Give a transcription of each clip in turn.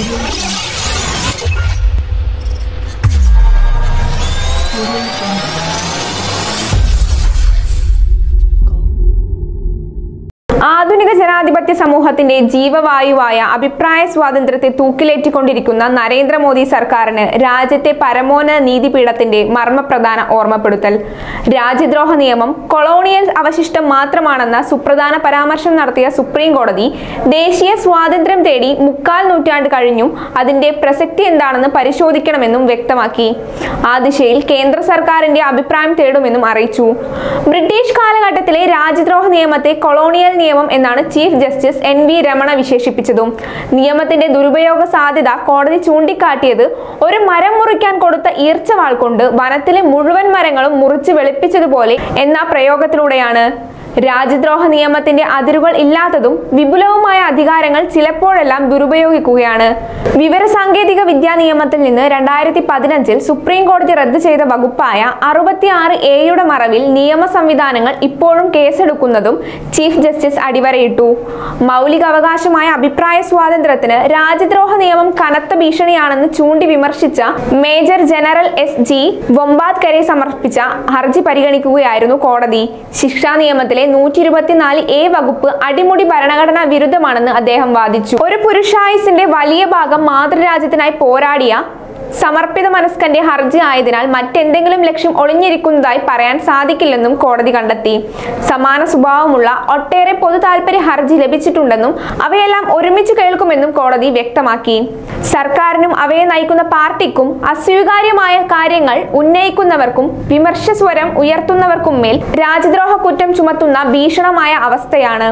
ആധുനിക ജനാധിപത്യ സമൂഹത്തിന്റെ ജീവവായുവായ അഭിപ്രായ സ്വാതന്ത്ര്യത്തെ തൂക്കിലേറ്റിക്കൊണ്ടിരിക്കുന്ന നരേന്ദ്രമോദി സർക്കാരിന് രാജ്യത്തെ പരമോന്നത നീതിപീഠത്തിന്റെ മർമ്മപ്രധാന ഓർമ്മപ്പെടുത്തൽ രാജ്യദ്രോഹ നിയമം കൊളോണിയൽ അവശിഷ്ടം മാത്രമാണെന്ന സുപ്രധാന പരാമർശം നടത്തിയ സുപ്രീം കോടതി ദേശീയ സ്വാതന്ത്ര്യം തേടി മുക്കാൽ നൂറ്റാണ്ട് കഴിഞ്ഞും അതിന്റെ പ്രസക്തി എന്താണെന്ന് പരിശോധിക്കണമെന്നും വ്യക്തമാക്കി ആ ദിശയിൽ കേന്ദ്ര സർക്കാരിന്റെ അഭിപ്രായം തേടുമെന്നും അറിയിച്ചു ബ്രിട്ടീഷ് കാലഘട്ടത്തിലെ രാജ്യദ്രോഹ നിയമത്തെ കൊളോണിയൽ നിയമം എന്നാണ് chief justice N V Ramana വിശേഷിപ്പിച്ചതും നിയമത്തിന്റെ ദുരുപയോഗ സാധ്യത കോടതി ചൂണ്ടിക്കാട്ടിയത് ഒരു മരം മുറിക്കാൻ കൊടുത്ത ഈർച്ചവാൾ കൊണ്ട് വനത്തിലെ മുഴുവൻ മരങ്ങളും മുറിച്ച് വെളുപ്പിച്ചതുപോലെ എന്ന പ്രയോഗത്തിലൂടെയാണ് രാജ്യദ്രോഹ നിയമത്തിന്റെ അതിരുകൾ ഇല്ലാത്തതും വിപുലവുമായ അധികാരങ്ങൾ ചിലപ്പോഴെല്ലാം ദുരുപയോഗിക്കുകയാണ് വിവരസാങ്കേതിക വിദ്യാ നിയമത്തിൽ നിന്ന് രണ്ടായിരത്തി പതിനഞ്ചിൽ സുപ്രീം കോടതി റദ്ദ് ചെയ്ത വകുപ്പായ അറുപത്തിയാറ് എയുടെ മറവിൽ നിയമ സംവിധാനങ്ങൾ ഇപ്പോഴും കേസെടുക്കുന്നതും ചീഫ് ജസ്റ്റിസ് അടിവരയിട്ടു മൗലികാവകാശമായ അഭിപ്രായ സ്വാതന്ത്ര്യത്തിന് രാജ്യദ്രോഹ നിയമം കനത്ത ഭീഷണിയാണെന്ന് ചൂണ്ടി വിമർശിച്ച major general S G Vombatkere സമർപ്പിച്ച ഹർജി പരിഗണിക്കുകയായിരുന്നു കോടതി ശിക്ഷാ നിയമത്തിലെ നൂറ്റി ഇരുപത്തിനാല് എ വകുപ്പ് അടിമുടി ഭരണഘടനാ വിരുദ്ധമാണെന്ന് അദ്ദേഹം വാദിച്ചു ഒരു പുരുഷായുസിന്റെ വലിയ ഭാഗം മാതൃരാജ്യത്തിനായി പോരാടിയ സമർപ്പിത മനസ്കന്റെ ഹർജി ആയതിനാൽ മറ്റെന്തെങ്കിലും ലക്ഷ്യം ഒളിഞ്ഞിരിക്കുന്നതായി പറയാൻ സാധിക്കില്ലെന്നും കോടതി കണ്ടെത്തി സമാന സ്വഭാവമുള്ള ഒട്ടേറെ പൊതു താൽപര്യ ഹർജി ലഭിച്ചിട്ടുണ്ടെന്നും അവയെല്ലാം ഒരുമിച്ച് കേൾക്കുമെന്നും കോടതി വ്യക്തമാക്കി സർക്കാരിനും അവയെ നയിക്കുന്ന പാർട്ടിക്കും അസ്വീകാര്യമായ കാര്യങ്ങൾ ഉന്നയിക്കുന്നവർക്കും വിമർശസ്വരം ഉയർത്തുന്നവർക്കും മേൽ രാജ്യദ്രോഹ കുറ്റം ചുമത്തുന്ന ഭീഷണമായ അവസ്ഥയാണ്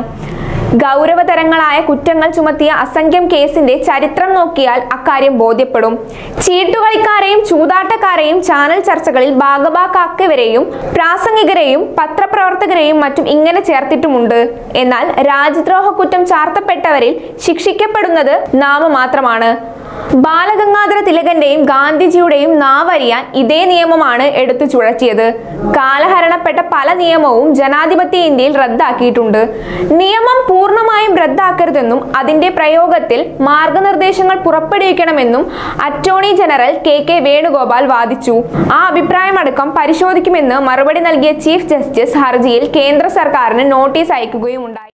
ഗൗരവതരങ്ങളായ കുറ്റങ്ങൾ ചുമത്തിയ അസംഖ്യം കേസിന്റെ ചരിത്രം നോക്കിയാൽ അക്കാര്യം ബോധ്യപ്പെടും ചീട്ടുകളിക്കാരെയും ചൂതാട്ടക്കാരെയും ചാനൽ ചർച്ചകളിൽ ഭാഗഭാക്കാക്കിയവരെയും പ്രാസംഗികരെയും പത്രപ്രവർത്തകരെയും മറ്റും ഇങ്ങനെ ചേർത്തിട്ടുമുണ്ട് എന്നാൽ രാജ്യദ്രോഹ കുറ്റം ചാർത്തപ്പെട്ടവരിൽ ശിക്ഷിക്കപ്പെടുന്നത് നാമമാത്രമാണ് ബാലഗംഗാധര തിലകന്റെയും ഗാന്ധിജിയുടെയും നാവറിയാൻ ഇതേ നിയമമാണ് എടുത്തു ചുഴറ്റിയത് കാലഹരണപ്പെട്ട പല നിയമവും ജനാധിപത്യ ഇന്ത്യയിൽ റദ്ദാക്കിയിട്ടുണ്ട് നിയമം പൂർണ്ണമായും റദ്ദാക്കരുതെന്നും അതിന്റെ പ്രയോഗത്തിൽ മാർഗനിർദ്ദേശങ്ങൾ പുറപ്പെടുവിക്കണമെന്നും attorney general K K Venugopal വാദിച്ചു ആ അഭിപ്രായമടക്കം പരിശോധിക്കുമെന്ന് മറുപടി നൽകിയ ചീഫ് ജസ്റ്റിസ് ഹർജിയിൽ കേന്ദ്ര സർക്കാരിന് നോട്ടീസ് അയക്കുകയും ഉണ്ടായി